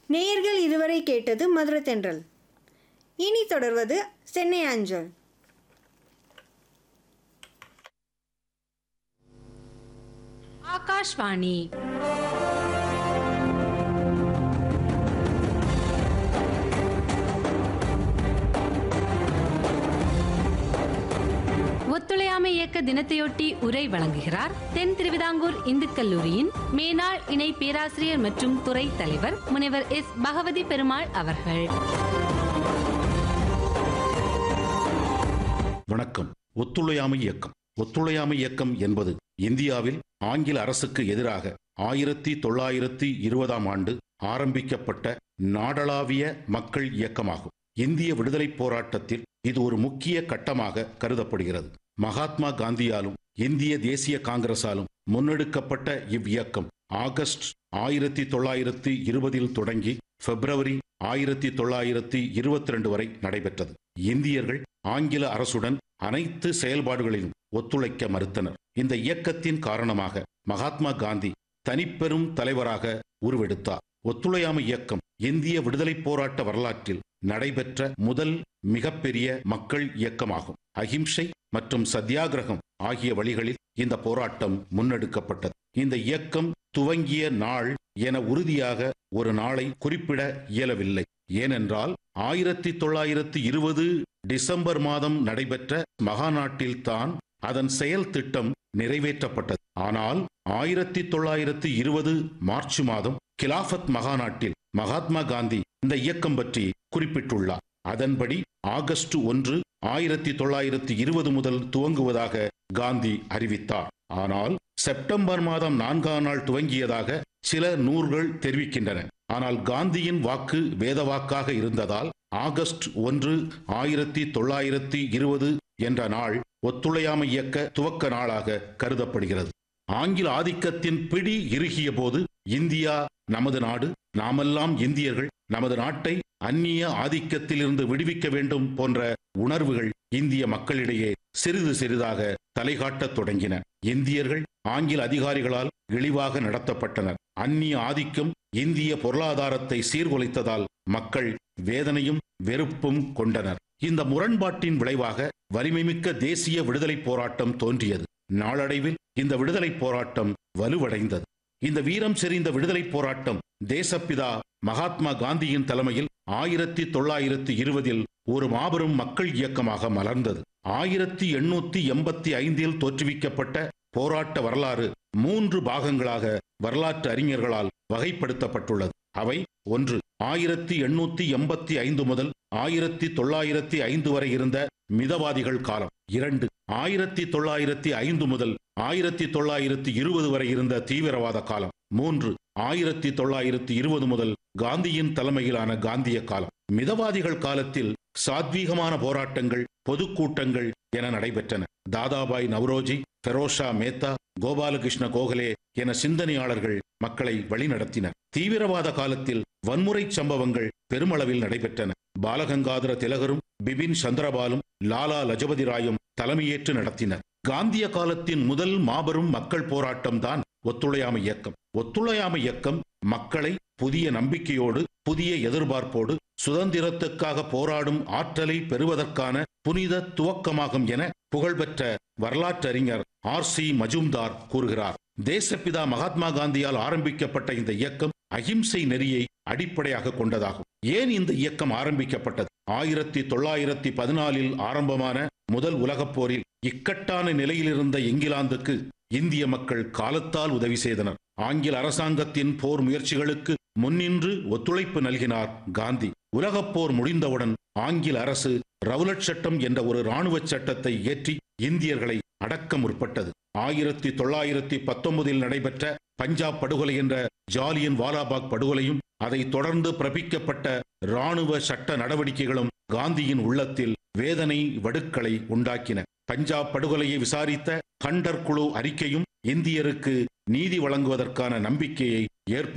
நேயர்கள் இதுவரை கேட்டது மதுரை தென்றல் இனி தொடர்வது சென்னை அஞ்சல் ஆகாஷ்வாணி ஒத்துழையாமை இயக்க தினத்தையொட்டி உரை வழங்குகிறார் தென் திருவிதாங்கூர் இந்து கல்லூரியின் மேனாள் இணை பேராசிரியர் மற்றும் துறை தலைவர் முனைவர் எஸ் பகவதி பெருமாள் அவர்கள் வணக்கம் ஒத்துழையாமை இயக்கம் ஒத்துழையாமை இயக்கம் என்பது இந்தியாவில் ஆங்கில அரசுக்கு எதிராக ஆயிரத்தி தொள்ளாயிரத்தி இருபதாம் ஆண்டு ஆரம்பிக்கப்பட்ட நாடளாவிய மக்கள் இயக்கமாகும் இந்திய விடுதலைப் போராட்டத்தில் இது ஒரு முக்கிய கட்டமாக கருதப்படுகிறது மகாத்மா காந்தியாலும் இந்திய தேசிய காங்கிரசாலும் முன்னெடுக்கப்பட்ட இவ்வியக்கம் ஆகஸ்ட் ஆயிரத்தி தொள்ளாயிரத்தி இருபதில் தொடங்கி பிப்ரவரி ஆயிரத்தி தொள்ளாயிரத்தி இருபத்தி ரெண்டு வரை நடைபெற்றது இந்தியர்கள் ஆங்கில அரசுடன் அனைத்து செயல்பாடுகளிலும் ஒத்துழைக்க மறுத்தனர் இந்த இயக்கத்தின் காரணமாக மகாத்மா காந்தி தனிப்பெரும் தலைவராக உருவெடுத்தார் ஒத்துழையாமை இயக்கம் இந்திய விடுதலைப் போராட்ட வரலாற்றில் நடைபெற்ற முதல் மிகப்பெரிய மக்கள் இயக்கமாகும் அகிம்சை மற்றும் சத்தியாகிரகம் ஆகிய வழிகளில் இந்த போராட்டம் முன்னெடுக்கப்பட்டது இந்த இயக்கம் துவங்கிய நாள் என உறுதியாக ஒரு நாளை குறிப்பிட இயலவில்லை ஏனென்றால் ஆயிரத்தி தொள்ளாயிரத்தி இருபது டிசம்பர் மாதம் நடைபெற்ற மகாநாட்டில் தான் அதன் செயல் திட்டம் நிறைவேற்றப்பட்டது ஆனால் ஆயிரத்தி தொள்ளாயிரத்தி இருபது மார்ச் மாதம் கிலாஃபத் மகாநாட்டில் மகாத்மா காந்தி இந்த இயக்கம் பற்றி குறிப்பிட்டுள்ளார் அதன்படி ஆகஸ்ட் ஒன்று ஆயிரத்தி தொள்ளாயிரத்தி இருபது முதல் துவங்குவதாக காந்தி அறிவித்தார் ஆனால் செப்டம்பர் மாதம் நான்காம் நாள் துவங்கியதாக சில நூல்கள் தெரிவிக்கின்றன ஆனால் காந்தியின் வாக்கு வேத வாக்காக இருந்ததால் ஆகஸ்ட் ஒன்று ஆயிரத்தி தொள்ளாயிரத்தி இருபது என்ற நாள் ஒத்துழையாமை இயக்க துவக்க நாளாக கருதப்படுகிறது ஆங்கில ஆதிக்கத்தின் பிடி இறுகிய போது இந்தியா நமது நாடு நாமெல்லாம் இந்தியர்கள் நமது நாட்டை அந்நிய ஆதிக்கத்திலிருந்து விடுவிக்க வேண்டும் போன்ற உணர்வுகள் இந்திய மக்களிடையே சிறிது சிறிதாக தலைகாட்டத் தொடங்கின இந்தியர்கள் ஆங்கில அதிகாரிகளால் இழிவாக நடத்தப்பட்டனர் அந்நிய ஆதிக்கம் இந்திய பொருளாதாரத்தை சீர்குலைத்ததால் மக்கள் வேதனையும் வெறுப்பும் கொண்டனர் இந்த முரண்பாட்டின் விளைவாக வலிமைமிக்க தேசிய விடுதலை போராட்டம் தோன்றியது நாளடைவில் இந்த விடுதலை போராட்டம் வலுவடைந்தது இந்த வீரம் செறிந்த விடுதலை போராட்டம் தேசப்பிதா மகாத்மா காந்தியின் தலைமையில் ஆயிரத்தி தொள்ளாயிரத்தி இருபதில் ஒரு மாபெரும் மக்கள் இயக்கமாக மலர்ந்தது ஆயிரத்தி எண்ணூத்தி எண்பத்தி ஐந்தில் தோற்றுவிக்கப்பட்ட போராட்ட வரலாறு மூன்று பாகங்களாக வரலாற்று அறிஞர்களால் வகைப்படுத்தப்பட்டுள்ளது அவை ஒன்று ஆயிரத்தி எண்ணூத்தி எண்பத்தி ஐந்து முதல் ஆயிரத்தி தொள்ளாயிரத்தி ஐந்து வரை இருந்த மிதவாதிகள் காலம் இரண்டு ஆயிரத்தி தொள்ளாயிரத்தி ஐந்து முதல் ஆயிரத்தி தொள்ளாயிரத்தி இருபது வரை இருந்த தீவிரவாத காலம் மூன்று ஆயிரத்தி தொள்ளாயிரத்தி இருபது முதல் காந்தியின் தலைமையிலான காந்திய காலம் மிதவாதிகள் காலத்தில் சாத்வீகமான போராட்டங்கள் பொதுக்கூட்டங்கள் என நடைபெற்றன தாதாபாய் நவ்ரோஜி ஃபெரோஷா மேத்தா கோபாலகிருஷ்ண கோகலே என சிந்தனையாளர்கள் மக்களை வழிநடத்தினர் தீவிரவாத காலத்தில் வன்முறை சம்பவங்கள் பெருமளவில் நடைபெற்றன பாலகங்காதர திலகரும் பிபின் சந்திரபாலும் லாலா லஜபதி ராயும் தலைமையேற்று நடத்தினர் காந்திய காலத்தின் முதல் மாபெரும் மக்கள் போராட்டம் தான் ஒத்துழையாமை இயக்கம் ஒத்துழையாமை இயக்கம் மக்களை புதிய நம்பிக்கையோடு புதிய எதிர்பார்ப்போடு சுதந்திரத்துக்காக போராடும் ஆற்றலை பெறுவதற்கான புனித துவக்கமாகும் என புகழ்பெற்ற வரலாற்றறிஞர் ஆர் சி மஜும்தார் கூறுகிறார் தேசப்பிதா மகாத்மா காந்தியால் ஆரம்பிக்கப்பட்ட இந்த இயக்கம் அகிம்சை நெறியை அடிப்படையாக கொண்டதாகும் ஏன் இந்த இயக்கம் ஆரம்பிக்கப்பட்டது ஆயிரத்தி தொள்ளாயிரத்தி பதினாலில் ஆரம்பமான முதல் உலகப் போரில் இக்கட்டான நிலையில் இருந்த இங்கிலாந்துக்கு இந்திய மக்கள் காலத்தால் உதவி செய்தனர் ஆங்கில அரசாங்கத்தின் போர் முயற்சிகளுக்கு முன்னின்று ஒத்துழைப்பு நல்கினார் காந்தி உலகப் போர் முடிந்தவுடன் ஆங்கில அரசு ரவுலட் சட்டம் என்ற ஒரு இராணுவ சட்டத்தை இயற்றி இந்தியர்களை அடக்க முற்பட்டது ஆயிரத்தி தொள்ளாயிரத்தி பத்தொன்பதில் நடைபெற்ற பஞ்சாப் படுகொலை என்ற ஜாலியன் வாலாபாக் படுகொலையும் அதை தொடர்ந்து பிறப்பிக்கப்பட்ட இராணுவ சட்ட நடவடிக்கைகளும் காந்தியின் உள்ளத்தில் வேதனை வடுக்களை உண்டாக்கின பஞ்சாப் படுகொலையை விசாரித்த ஹண்டர் குழு அறிக்கையும் இந்தியருக்கு நீதி வழங்குவதற்கான நம்பிக்கையை ஏற்ப